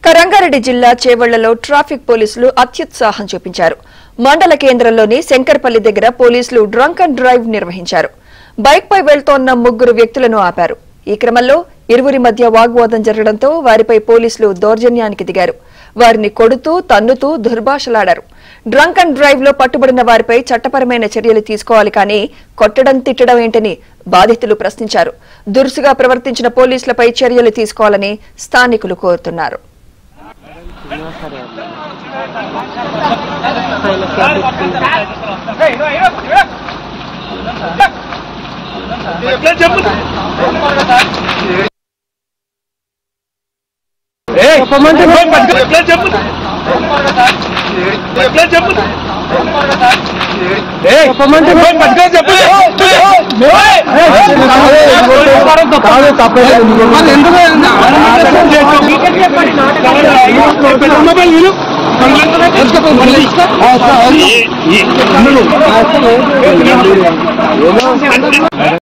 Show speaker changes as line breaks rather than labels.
రంగారెడ్డి జిల్లా చేవళ్లలో ట్రాఫిక్ పోలీసులు అత్యుత్సాహం చూపించారు మండల కేంద్రంలోని శంకర్పల్లి దగ్గర పోలీసులు డ్రంక్ అండ్ డ్రైవ్ నిర్వహించారు బైక్ పై వెళ్తోన్న ముగ్గురు వ్యక్తులను ఆపారు ఈ క్రమంలో ఇరువురి మధ్య వాగ్వాదం జరగడంతో వారిపై పోలీసులు దౌర్జన్యానికి దిగారు వారిని కొడుతూ తన్నుతూ దుర్భాషలాడారు డ్రంక్ అండ్ డ్రైవ్ లో పట్టుబడిన వారిపై చట్టపరమైన చర్యలు తీసుకోవాలి కానీ కొట్టడం తిట్టడం ఏంటని బాధితులు ప్రశ్నించారు దురుసుగా ప్రవర్తించిన పోలీసులపై చర్యలు తీసుకోవాలని స్థానికులు కోరుతున్నారు
చెప్పు